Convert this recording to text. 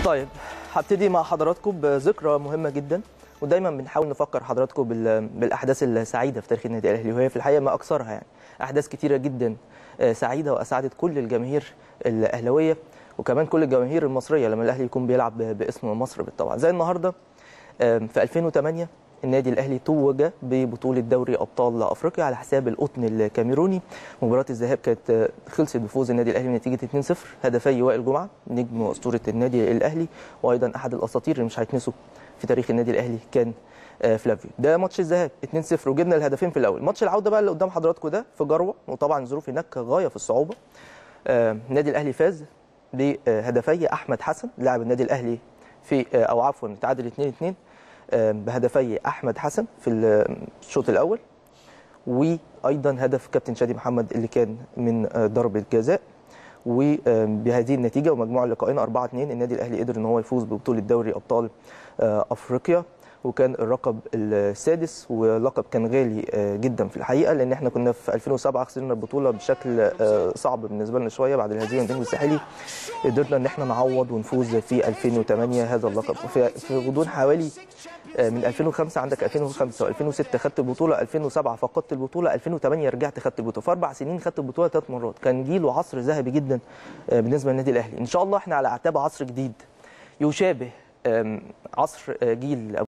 طيب هبتدي مع حضراتكم بذكرى مهمه جدا ودايما بنحاول نفكر حضراتكم بال- بالاحداث السعيده في تاريخ النادي الاهلي وهي في الحقيقه ما اكثرها يعني احداث كتيره جدا آه، سعيده واسعدت كل الجماهير الاهلاويه وكمان كل الجماهير المصريه لما الاهلي يكون بيلعب ب- باسم مصر بالطبع زي النهارده آه، في 2008 النادي الاهلي توج ببطوله دوري ابطال افريقيا على حساب القطن الكاميروني مباراه الذهاب كانت آه، خلصت بفوز النادي الاهلي بنتيجه 2-0 هدفي وائل جمعه نجم واسطوره النادي الاهلي وايضا احد الاساطير اللي مش هيتنسوا في تاريخ النادي الاهلي كان آه، فلافيو ده ماتش الذهاب 2-0 وجبنا الهدفين في الاول ماتش العوده بقى اللي قدام حضراتكم ده في جروه وطبعا الظروف هناك غايه في الصعوبه آه، النادي الاهلي فاز بهدفي احمد حسن لاعب النادي الاهلي في آه، او عفوا تعادل 2 2 بهدفي احمد حسن في الشوط الاول وايضا هدف كابتن شادي محمد اللي كان من آه، ضربه جزاء وبهذه النتيجه ومجموع اللقاءين 4 2 النادي الاهلي قدر ان هو يفوز ببطوله دوري ابطال آه، افريقيا وكان اللقب السادس ولقب كان غالي آه، جدا في الحقيقه لان احنا كنا في 2007 خسرنا البطوله بشكل آه، صعب بالنسبه لنا شويه بعد الهزيمه من الساحلي قدرنا ان احنا نعوض ونفوز في 2008 هذا اللقب في في غضون حوالي آه، من 2005 عندك 2005 و2006 خدت البطوله 2007 فقدت البطوله 2008 رجعت خدت البطوله في اربع سنين خدت البطوله ثلاث مرات كان جيل وعصر ذهبي جدا آه، بالنسبه للنادي الاهلي ان شاء الله احنا على اعتاب عصر جديد يشابه آم، عصر آه، جيل